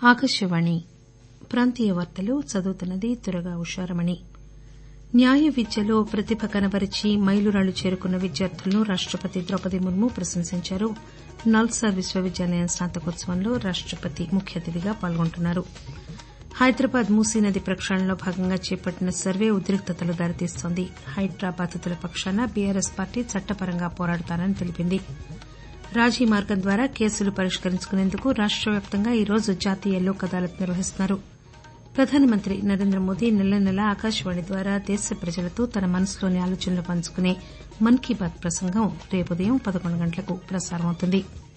ఆకాశవాణి ప్రాంతీయ వార్తలు చదువుతున్నది దుర్గా ఉషారమణి న్యాయ విద్యలో ప్రతిభ కనబరిచి మైలురాళ్లు చేరుకున్న విద్యార్థులను రాష్టపతి ద్రౌపది ముర్ము ప్రశంసించారు నల్సార్ విశ్వవిద్యాలయం స్నాతకోత్సవంలో రాష్టపతి ముఖ్య అతిథిగా పాల్గొంటున్నారు హైదరాబాద్ మూసీనది ప్రక్షాళనలో భాగంగా చేపట్టిన సర్వే ఉద్రిక్తతలకు దారితీస్తోంది హైడ్రా బాధితుల పక్షాన బీఆర్ఎస్ పార్టీ చట్టపరంగా పోరాడతానని తెలిపింది రాజీ మార్గం ద్వారా కేసులు పరిష్కరించుకునేందుకు రాష్ట వ్యాప్తంగా ఈరోజు జాతీయ లోక్ అదాలత్ నిర్వహిస్తున్నారు ప్రధానమంత్రి నరేంద్ర మోదీ నెల నెలా ఆకాశవాణి ద్వారా దేశ ప్రజలతో తన మనసులోని ఆలోచనలు పంచుకునే మన్ కీ బాత్ ప్రసంగం రేపు ఉదయం పదకొండు గంటలకు ప్రసారమవుతుంది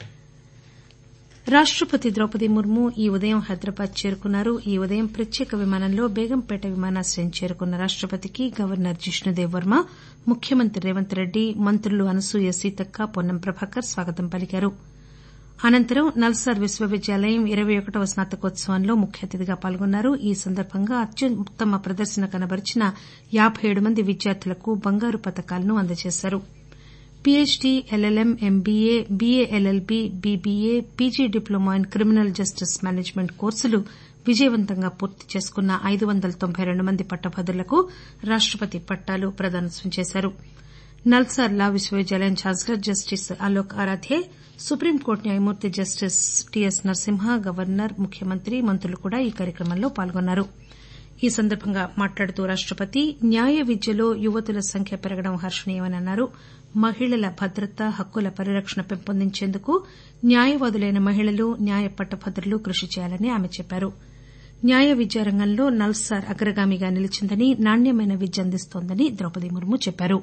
రాష్టపతి ద్రౌపది ముర్ము ఈ ఉదయం హైదరాబాద్ చేరుకున్నారు ఈ ఉదయం ప్రత్యేక విమానంలో బేగంపేట విమానాశ్రయం చేరుకున్న రాష్టపతికి గవర్నర్ జిష్ణుదేవ్ వర్మ ముఖ్యమంత్రి రేవంత్ రెడ్డి మంత్రులు అనసూయ సీతక్క పొన్నం ప్రభాకర్ స్వాగతం పలికారు అనంతరం నల్సార్ విశ్వవిద్యాలయం ఇరవై ఒకటవ స్నాతకోత్సవంలో ముఖ్య అతిథిగా పాల్గొన్నారు ఈ సందర్బంగా అత్యుత్తమ ప్రదర్శన కనబరిచిన యాబై ఏడు మంది విద్యార్థులకు బంగారు పతకాలను అందజేశారు PhD LLM MBA BA LLB BBA PG diploma in criminal justice management కోర్సులు విజయవంతంగా పూర్తి చేసుకున్న ఐదు వందల తొంభై రెండు మంది పట్టభద్రులకు రాష్టపతి పట్టాలు ప్రదానం చేశారు నల్సార్ లా విశ్వవిద్యాలయం chancellor justice Alok Aradhe supreme court న్యాయమూర్తి జస్టిస్ టీఎస్ నరసింహ గవర్నర్ ముఖ్యమంత్రి మంత్రులు కూడా ఈ కార్యక్రమంలో పాల్గొన్నారు ఈ సందర్బంగా మాట్లాడుతూ రాష్టపతి న్యాయ విద్యలో యువతుల సంఖ్య పెరగడం హర్షణీయమని అన్నారు మహిళల భద్రత హక్కుల పరిరక్షణ పెంపొందించేందుకు న్యాయవాదులైన మహిళలు న్యాయ పట్టభద్రులు కృషి చేయాలని ఆమె చెప్పారు న్యాయ విద్యారంగంలో నల్సార్ అగ్రగామిగా నిలిచిందని నాణ్యమైన విద్య అందిస్తోందని ద్రౌపది ముర్ము చెప్పారు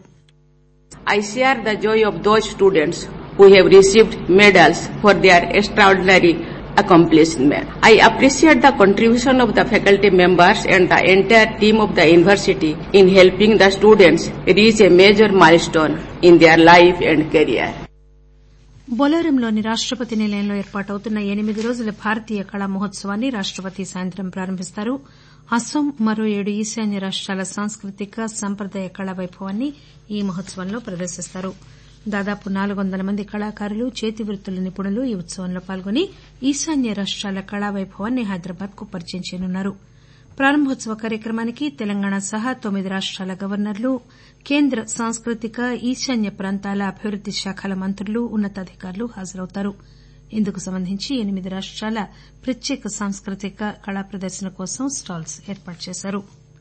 I share the joy of those students who have received medals for their extraordinary accomplishment. I appreciate the contribution of the faculty members and the entire team of the university in helping the students reach a major milestone in their life and career. బొలారంలోని రాష్టపతి నిలయంలో ఏర్పాటవుతున్న ఎనిమిది రోజుల భారతీయ కళా మహోత్సవాన్ని రాష్టపతి సాయంత్రం ప్రారంభిస్తారు అస్పాం మరో ఏడు ఈశాన్య రాష్టాల సాంస్కృతిక సంప్రదాయ కళా వైభవాన్ని ఈ మహోత్సవంలో ప్రదర్శిస్తారు దాదాపు నాలుగు వందల మంది కళాకారులు చేతివృత్తుల నిపుణులు ఈ ఉత్సవంలో పాల్గొని ఈశాన్య రాష్టాల కళా వైభవాన్ని హైదరాబాద్ కు పరిచయం చేయనున్నారు ప్రారంభోత్సవ కార్యక్రమానికి తెలంగాణ సహా తొమ్మిది రాష్టాల గవర్నర్లు కేంద్ర సాంస్కృతిక ఈశాన్య ప్రాంతాల అభివృద్ది శాఖల మంత్రులు ఉన్నతాధికారులు హాజరవుతారు ఇందుకు సంబంధించి ఎనిమిది రాష్టాల ప్రత్యేక సాంస్కృతిక కళా ప్రదర్శన కోసం స్టాల్స్ ఏర్పాటు చేశారు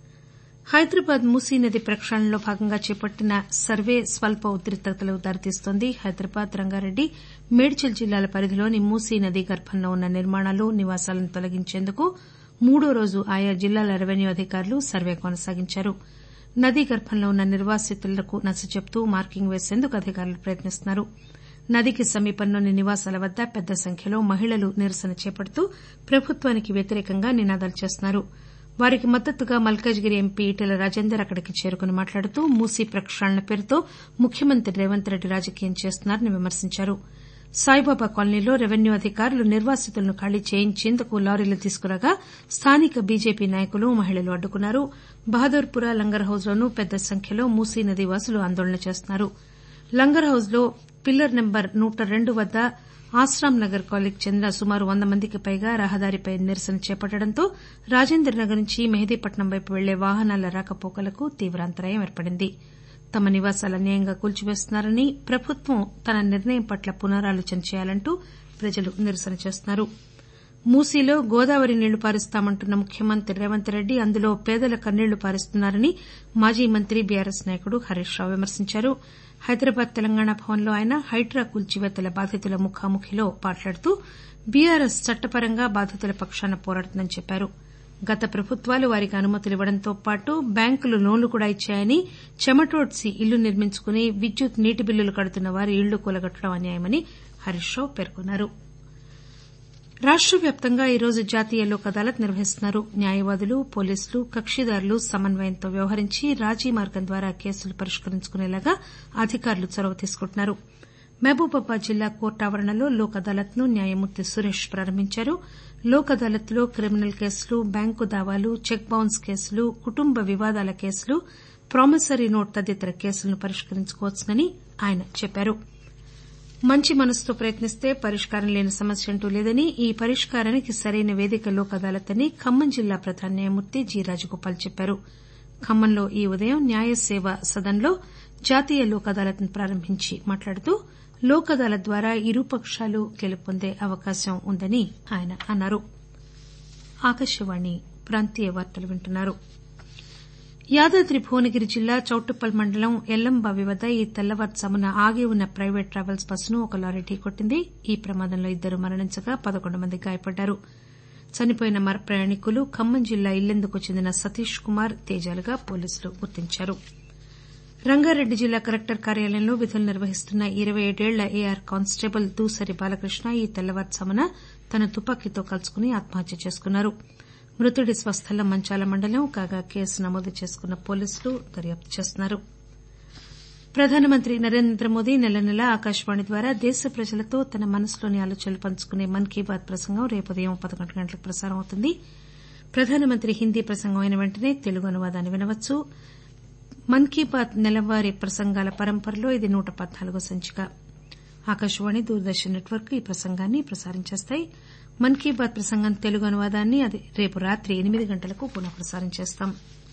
హైదరాబాద్ మూసీనది ప్రక్షాళనలో భాగంగా చేపట్టిన సర్వే స్వల్ప ఉద్రిక్తతలకు దారితీస్తోంది హైదరాబాద్ రంగారెడ్డి మేడ్చల్ జిల్లాల పరిధిలోని మూసీ నదీ గర్భంలో ఉన్న నిర్మాణాలు నివాసాలను తొలగించేందుకు మూడో రోజు ఆయా జిల్లాల రెవెన్యూ అధికారులు సర్వే కొనసాగించారు నదీ గర్భంలో ఉన్న నిర్వాసితులకు నచ్చచెబుతూ మార్కింగ్ వేసేందుకు అధికారులు ప్రయత్నిస్తున్నారు నదికి సమీపంలోని నివాసాల వద్ద పెద్ద సంఖ్యలో మహిళలు నిరసన చేపడుతూ ప్రభుత్వానికి వ్యతిరేకంగా నినాదాలు చేస్తున్నారు వారికి మద్దతుగా మల్కాజిగిరి ఎంపీ ఈటెల రాజేందర్ అక్కడికి చేరుకుని మాట్లాడుతూ మూసీ ప్రక్షాళన పేరుతో ముఖ్యమంత్రి రేవంత్ రెడ్డి రాజకీయం చేస్తున్నారని విమర్శించారు సాయిబాబా కాలనీలో రెవెన్యూ అధికారులు నిర్వాసితులను ఖాళీ చేయించేందుకు లారీలు తీసుకురాగా స్థానిక బీజేపీ నాయకులు మహిళలు అడ్డుకున్నారు బహదూర్పుర లంగర్ హౌజ్లోనూ పెద్ద సంఖ్యలో మూసీ నదీ వాసులు ఆందోళన చేస్తున్నారు లంగర్ హౌజ్లో పిల్లర్ నెంబర్ నూట రెండు వద్ద ఆశ్రామ్ నగర్ కాలనీకి చెందిన సుమారు వంద మందికి పైగా రహదారిపై నిరసన చేపట్టడంతో రాజేంద్ర నగర్ నుంచి మెహదీపట్నం వైపు వెళ్లే వాహనాల రాకపోకలకు తీవ్ర అంతరాయం ఏర్పడింది తమ నివాసాలు అన్యాయంగా కూల్చివేస్తున్నారని ప్రభుత్వం తన నిర్ణయం పట్ల పునరాలోచన చేయాలంటూ ప్రజలు నిరసన చేస్తున్నారు మూసీలో గోదావరి నీళ్లు పారిస్తామంటున్న ముఖ్యమంత్రి రేవంత్ రెడ్డి అందులో పేదల కన్నీళ్లు పారిస్తున్నారని మాజీ మంత్రి బీఆర్ఎస్ నాయకుడు హరీష్ రావు విమర్శించారు హైదరాబాద్ తెలంగాణ భవన్లో ఆయన హైడ్రా కూల్చివేతల బాధితుల ముఖాముఖిలో మాట్లాడుతూ బీఆర్ఎస్ చట్టపరంగా బాధితుల పక్షాన పోరాడుతుందని చెప్పారు గత ప్రభుత్వాలు వారికి అనుమతులు ఇవ్వడంతో పాటు బ్యాంకులు లోన్లు కూడా ఇచ్చాయని చెమటోడ్చి ఇల్లు నిర్మించుకుని విద్యుత్ నీటి బిల్లులు కడుతున్న వారి ఇళ్లు కూలగొట్టడం అన్యాయమని హరీష్ రావు పేర్కొన్నారు రాష్ట వ్యాప్తంగా ఈరోజు జాతీయ లోక్ అదాలత్ నిర్వహిస్తున్నారు న్యాయవాదులు పోలీసులు కక్షిదారులు సమన్వయంతో వ్యవహరించి రాజీ మార్గం ద్వారా కేసులు పరిష్కరించుకునేలాగా అధికారులు చొరవ తీసుకుంటున్నారు మహబూబాబాద్ జిల్లా కోర్టు ఆవరణలో లోక్ అదాలత్ ను న్యాయమూర్తి సురేష్ ప్రారంభించారు లోక్ అదాలత్ లో క్రిమినల్ కేసులు బ్యాంకు దావాలు చెక్ బౌన్స్ కేసులు కుటుంబ వివాదాల కేసులు ప్రామిసరీ నోట్ తదితర కేసులను పరిష్కరించుకోవచ్చునని ఆయన చెప్పారు మంచి మనసుతో ప్రయత్నిస్తే పరిష్కారం లేని సమస్య అంటూ లేదని ఈ పరిష్కారానికి సరైన వేదిక లోక్ అదాలత్ అని ఖమ్మం జిల్లా ప్రధాన న్యాయమూర్తి జి రాజగోపాల్ చెప్పారు ఖమ్మంలో ఈ ఉదయం న్యాయ సేవ సదన్ లో జాతీయ లోక్ అదాలత్ ను ప్రారంభించి మాట్లాడుతూ లోక్ అదాలత్ ద్వారా ఇరుపక్షాలు గెలుపొందే అవకాశం ఉందని ఆయన అన్నారు యాదాద్రి భువనగిరి జిల్లా చౌటుప్పల్ మండలం ఎల్లంబావి వద్ద ఈ తెల్లవారుజామున ఆగి ఉన్న ప్రైవేట్ ట్రావెల్స్ బస్సును ఒక లారీ ఢీకొట్టింది ఈ ప్రమాదంలో ఇద్దరు మరణించగా పదకొండు మంది గాయపడ్డారు చనిపోయిన ప్రయాణికులు ఖమ్మం జిల్లా ఇల్లెందుకు చెందిన సతీష్ కుమార్ తేజాలుగా పోలీసులు గుర్తించారు రంగారెడ్డి జిల్లా కలెక్టర్ కార్యాలయంలో విధులు నిర్వహిస్తున్న ఇరవై ఏడేళ్ల ఏఆర్ కానిస్టేబుల్ దూసరి బాలకృష్ణ ఈ తెల్లవారుజామున తన తుపాకీతో కాల్చుకుని ఆత్మహత్య చేసుకున్నారు మృతుడి స్వస్థలం మంచాల మండలం కాగా కేసు నమోదు చేసుకున్న పోలీసులు దర్యాప్తు చేస్తున్నారు ప్రధానమంత్రి నరేంద్ర మోదీ నెల నెలా ఆకాశవాణి ద్వారా దేశ ప్రజలతో తన మనసులోని ఆలోచనలు పంచుకునే మన్ కీ బాత్ ప్రసంగం రేపు ఉదయం పదకొండు గంటలకు ప్రసారం అవుతుంది ప్రధానమంత్రి హిందీ ప్రసంగం అయిన వెంటనే తెలుగు అనువాదాన్ని వినవచ్చు మన్ కీ బాత్ నెలవారీ ప్రసంగాల పరంపరలో ఇది నూట పద్నాలుగో సంచిక ఆకాశవాణి దూరదర్శన్ నెట్వర్క్ ఈ ప్రసంగాన్ని ప్రసారం చేస్తాయి మన్ కీ బాత్ ప్రసంగం తెలుగు అనువాదాన్ని రేపు రాత్రి ఎనిమిది గంటలకు పునః ప్రసారం చేస్తాం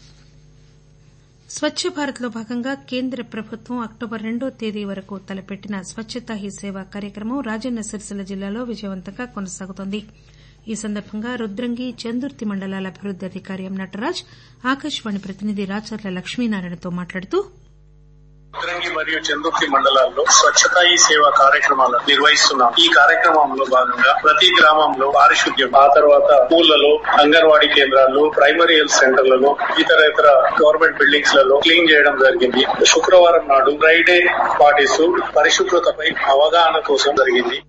స్వచ్చ భారత్ లో భాగంగా కేంద్ర ప్రభుత్వం అక్టోబర్ రెండో తేదీ వరకు తలపెట్టిన స్వచ్చతా హీ సేవ కార్యక్రమం రాజన్న సిరిసిల్ల జిల్లాలో విజయవంతంగా కొనసాగుతోంది ఈ సందర్బంగా రుద్రంగి చందుర్తి మండలాల అభివృద్ది అధికారి ఎం నటరాజ్ ఆకాశవాణి ప్రతినిధి రాచర్ల లక్ష్మీనారాయణతో మాట్లాడుతూ రుద్రంగి మరియు చందుర్తి మండలాల్లో స్వచ్ఛతా ఈ సేవ కార్యక్రమాలను నిర్వహిస్తున్నాం ఈ కార్యక్రమంలో భాగంగా ప్రతి గ్రామంలో పారిశుద్ధ్యం ఆ తర్వాత స్కూళ్లలో అంగన్వాడీ కేంద్రాల్లో ప్రైమరీ హెల్త్ సెంటర్లలో ఇతర ఇతర గవర్నమెంట్ బిల్డింగ్స్ లలో క్లీన్ చేయడం జరిగింది శుక్రవారం నాడు ఫ్రైడే పాటిస్తూ పరిశుభ్రతపై అవగాహన కోసం జరిగింది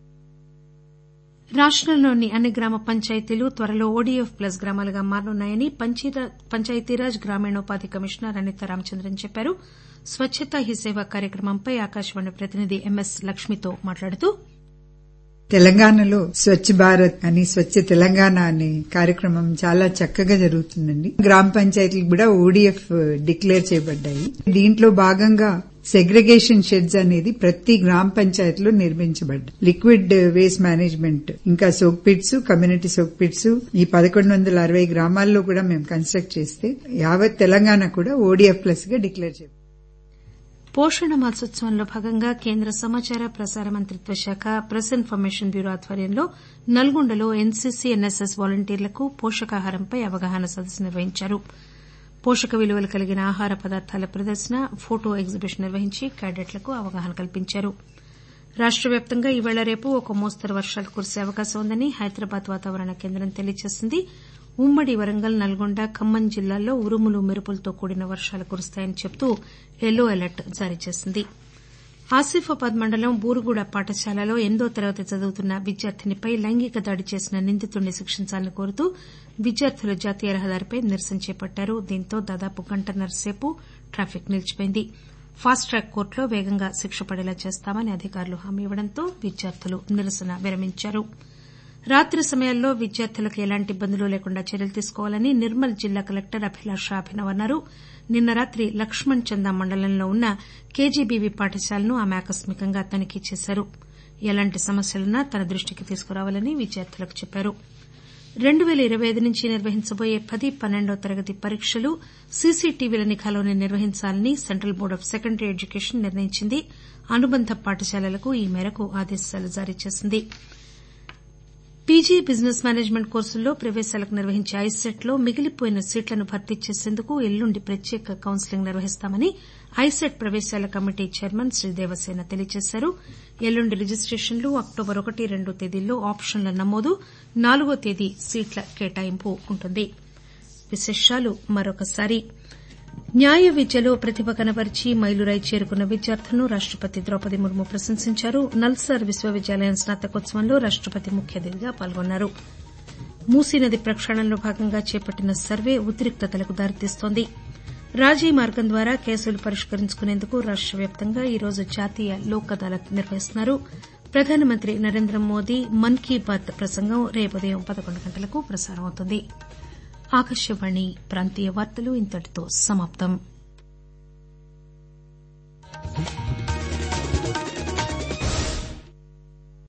రాష్టంలోని అన్ని గ్రామ పంచాయతీలు త్వరలో ఓడీఎఫ్ ప్లస్ గ్రామాలుగా మారనున్నాయని పంచాయతీరాజ్ గ్రామీణోపాధి కమిషనర్ అనితా రామచంద్రన్ చెప్పారు స్వచ్చతా హీ సేవ కార్యక్రమంపై ఆకాశవాణి ప్రతినిధి ఎంఎస్ లక్ష్మితో మాట్లాడుతూ తెలంగాణలో స్వచ్ఛ భారత్ అని స్వచ్ఛ తెలంగాణ అనే కార్యక్రమం చాలా చక్కగా జరుగుతుందండి గ్రామ పంచాయతీలు కూడా ఓడీఎఫ్ డిక్లేర్ చేయబడ్డాయి దీంట్లో భాగంగా సెగ్రిగేషన్ షెడ్స్ అనేది ప్రతి గ్రామ పంచాయతీలో నిర్మించబడ్డాయి లిక్విడ్ వేస్ట్ మేనేజ్మెంట్ ఇంకా soak pits community soak pits ఈ పదకొండు వందల అరవై గ్రామాల్లో కూడా మేము కన్స్ట్రక్ట్ చేస్తే యావత్ తెలంగాణ కూడా ఓడీఎఫ్ ప్లస్ గా డిక్లేర్ చేయాలి పోషణ మాసోత్సవంలో భాగంగా కేంద్ర సమాచార ప్రసార మంత్రిత్వ శాఖ ప్రెస్ ఇన్ఫర్మేషన్ బ్యూరో ఆధ్వర్యంలో నల్గొండలో ఎన్సీసీ ఎన్ఎస్ఎస్ వాలంటీర్లకు పోషకాహారంపై అవగాహన సదస్సు నిర్వహించారు పోషక విలువలు కలిగిన ఆహార పదార్థాల ప్రదర్శన ఫోటో ఎగ్జిబిషన్ నిర్వహించి క్యాడెట్లకు అవగాహన కల్పించారు రాష్ట వ్యాప్తంగా ఈవేళ రేపు ఒక మోస్తరు వర్షాలు కురిసే అవకాశం ఉందని హైదరాబాద్ వాతావరణ కేంద్రం తెలియజేసింది ఉమ్మడి వరంగల్ నల్గొండ ఖమ్మం జిల్లాల్లో ఉరుములు మెరుపులతో కూడిన వర్షాలు కురుస్తాయని చెబుతూ ఎల్లో అలర్ట్ జారీ చేసింది ఆసిఫాబాద్ మండలం బూరుగుడ పాఠశాలలో ఎనిమిదో తరగతి చదువుతున్న విద్యార్థినిపై లైంగిక దాడి చేసిన నిందితుడిని శిక్షించాలని కోరుతూ విద్యార్థులు జాతీయ రహదారిపై నిరసన చేపట్టారు దీంతో దాదాపు గంటన్నర సేపు ట్రాఫిక్ నిలిచిపోయింది ఫాస్ట్ ట్రాక్ కోర్టులో వేగంగా శిక్ష పడేలా చేస్తామని అధికారులు హామీ ఇవ్వడంతో విద్యార్థులు నిరసన విరమించారు రాత్రి సమయాల్లో విద్యార్థులకు ఎలాంటి ఇబ్బందులు లేకుండా చర్యలు తీసుకోవాలని నిర్మల్ జిల్లా కలెక్టర్ అభిలాష అభినవ్ అన్నారు నిన్న రాత్రి లక్ష్మణ్ చందా మండలంలో ఉన్న కేజీబీవీ పాఠశాలను ఆమె ఆకస్మికంగా తనిఖీ చేశారు ఎలాంటి సమస్యలున్నా తన దృష్టికి తీసుకురావాలని విద్యార్థులకు చెప్పారు రెండు పేల ఇరవై ఐదు నుంచి నిర్వహించబోయే పది పన్నెండో తరగతి పరీక్షలు సీసీటీవీల నిఘాలోనే నిర్వహించాలని central board of secondary education నిర్ణయించింది అనుబంధ పాఠశాలలకు ఈ మేరకు ఆదేశాలు జారీ చేసింది పీజీ బిజినెస్ మేనేజ్మెంట్ కోర్సుల్లో ప్రవేశాలకు నిర్వహించే ఐసెట్ లో మిగిలిపోయిన సీట్లను భర్తీ చేసేందుకు ఎల్లుండి ప్రత్యేక కౌన్సిలింగ్ నిర్వహిస్తామని ఐసెట్ ప్రవేశాల కమిటీ చైర్మన్ శ్రీ దేవసేన తెలియజేశారు ఎల్లుండి రిజిస్టేషన్లు అక్టోబర్ ఒకటి రెండు తేదీల్లో ఆప్షన్ల నమోదు నాలుగో తేదీ సీట్ల కేటాయింపు ఉంటుంది న్యాయ విద్యలో ప్రతిభ కనబరిచి మైలురాయి చేరుకున్న విద్యార్థులను రాష్టపతి ద్రౌపది ముర్ము ప్రశంసించారు నల్సార్ విశ్వవిద్యాలయం స్నాతకోత్సవంలో రాష్టపతి ముఖ్య అతిథిగా పాల్గొన్నారు మూసీనది ప్రక్షాళనలో భాగంగా చేపట్టిన సర్వే ఉద్రిక్తతలకు దారితీస్తోంది రాజీ మార్గం ద్వారా కేసులు పరిష్కరించుకునేందుకు రాష్ట వ్యాప్తంగా ఈరోజు జాతీయ లోక్ అదాలత్ నిర్వహిస్తున్నారు ప్రధానమంత్రి నరేంద్ర మోదీ మన్ కీ బాత్ ప్రసంగం రేపు ఉదయం పదకొండు గంటలకు ప్రసారమవుతుంది ఆకాశవాణి ప్రాంతీయ వార్తలు ఇంతటితో సమాప్తం